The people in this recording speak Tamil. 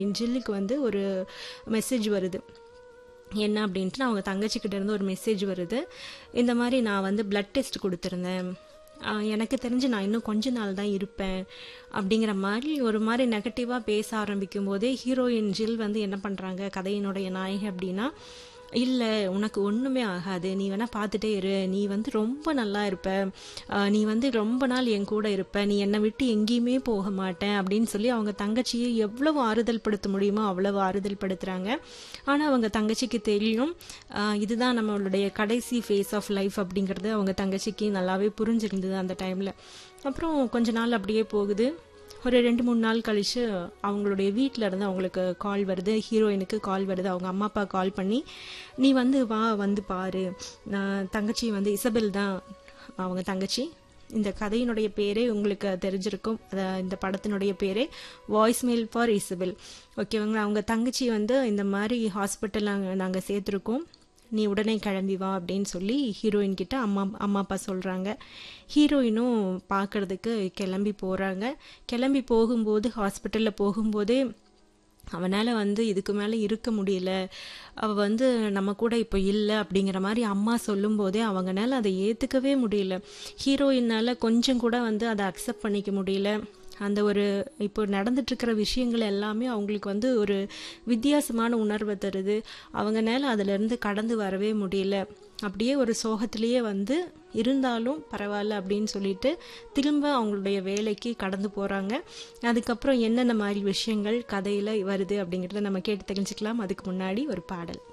ஜில்லுக்கு வந்து ஒரு மெசேஜ் வருது என்ன அப்படின்ட்டு அவங்க தங்கச்சிக்கிட்ட இருந்து ஒரு மெசேஜ் வருது இந்த மாதிரி நான் வந்து பிளட் டெஸ்ட் கொடுத்துருந்தேன் ஆஹ் எனக்கு தெரிஞ்சு நான் இன்னும் கொஞ்ச நாள் தான் இருப்பேன் அப்படிங்கிற மாதிரி ஒரு மாதிரி நெகட்டிவாக பேச ஆரம்பிக்கும் போதே ஹீரோயின் ஜில் வந்து என்ன பண்ணுறாங்க கதையினுடைய நாயகி அப்படின்னா இல்லை உனக்கு ஒன்றுமே ஆகாது நீ வேணால் பார்த்துட்டே இரு நீ வந்து ரொம்ப நல்லா இருப்ப ஆஹ் நீ வந்து ரொம்ப நாள் என் கூட இருப்ப நீ என்னை விட்டு எங்கேயுமே போக மாட்டேன் அப்படின்னு சொல்லி அவங்க தங்கச்சியை எவ்வளவு ஆறுதல் படுத்த முடியுமோ அவ்வளவு ஆறுதல் படுத்துகிறாங்க ஆனால் அவங்க தங்கச்சிக்கு தெரியும் ஆஹ் இதுதான் நம்மளுடைய கடைசி ஃபேஸ் ஆஃப் லைஃப் அப்படிங்கிறது அவங்க தங்கச்சிக்கு நல்லாவே புரிஞ்சிருந்தது அந்த டைமில் அப்புறம் கொஞ்ச நாள் அப்படியே போகுது ஒரு ரெண்டு மூணு நாள் கழிச்சு அவங்களுடைய வீட்டில் இருந்து அவங்களுக்கு கால் வருது ஹீரோயினுக்கு கால் வருது அவங்க அம்மா அப்பா கால் பண்ணி நீ வந்து வா வந்து பாரு நான் தங்கச்சி வந்து இசபெல் தான் அவங்க தங்கச்சி இந்த கதையினுடைய பேரே உங்களுக்கு தெரிஞ்சிருக்கும் அத- இந்த படத்தினுடைய பேரே வாய்ஸ் மெயில் ஃபார் இசபெல் ஓகேவாங்களா அவங்க தங்கச்சி வந்து இந்த மாதிரி ஹாஸ்பிட்டல் நாங்கள் சேர்த்துருக்கோம் நீ உடனே கிளம்பி வா அப்படின்னு சொல்லி ஹீரோயின் கிட்ட அம்மா அம்மா அப்பா சொல்கிறாங்க ஹீரோயினும் பார்க்கறதுக்கு கிளம்பி போகிறாங்க கிளம்பி போகும்போது ஹாஸ்பிட்டலில் போகும்போதே அவனால் வந்து இதுக்கு மேலே இருக்க முடியல அவள் வந்து நம்ம கூட இப்போ இல்லை அப்படிங்கிற மாதிரி அம்மா சொல்லும்போதே அவங்கனால அதை ஏற்றுக்கவே முடியல ஹீரோயினால் கொஞ்சம் கூட வந்து அதை அக்செப்ட் பண்ணிக்க முடியல அந்த ஒரு இப்போ நடந்துட்டு இருக்கிற விஷயங்கள் எல்லாமே அவங்களுக்கு வந்து ஒரு வித்தியாசமான உணர்வை தருது அவங்கனால அதிலிருந்து கடந்து வரவே முடியல அப்படியே ஒரு சோகத்திலேயே வந்து இருந்தாலும் பரவாயில்ல அப்படின்னு சொல்லிட்டு திரும்ப அவங்களுடைய வேலைக்கு கடந்து போகிறாங்க அதுக்கப்புறம் என்னென்ன மாதிரி விஷயங்கள் கதையில் வருது அப்படிங்கிறத நம்ம கேட்டு தெரிஞ்சுக்கலாம் அதுக்கு முன்னாடி ஒரு பாடல்